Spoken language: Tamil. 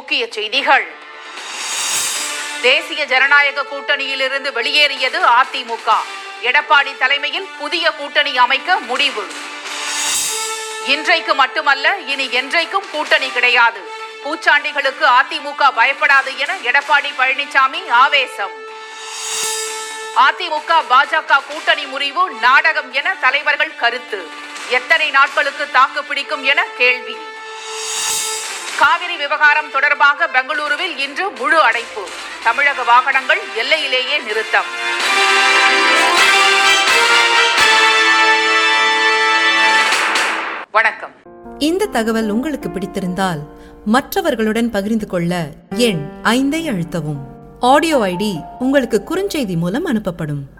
முக்கிய செய்திகள் தேசிய ஜனநாயக கூட்டணியிலிருந்து வெளியேறியது அதிமுக எடப்பாடி தலைமையில் புதிய கூட்டணி அமைக்க முடிவு இன்றைக்கு மட்டுமல்ல இனி என்றைக்கும் கூட்டணி கிடையாது பூச்சாண்டிகளுக்கு அதிமுக பயப்படாது என எடப்பாடி பழனிசாமி ஆவேசம் அதிமுக பாஜக கூட்டணி முறிவு நாடகம் என தலைவர்கள் கருத்து எத்தனை நாட்களுக்கு தாக்கு பிடிக்கும் என கேள்வி காவிரி விவகாரம் தொடர்பாக பெங்களூருவில் இன்று முழு அடைப்பு தமிழக வாகனங்கள் எல்லையிலேயே நிறுத்தம் வணக்கம் இந்த தகவல் உங்களுக்கு பிடித்திருந்தால் மற்றவர்களுடன் பகிர்ந்து கொள்ள எண் ஐந்தை அழுத்தவும் ஆடியோ ஐடி உங்களுக்கு குறுஞ்செய்தி மூலம் அனுப்பப்படும்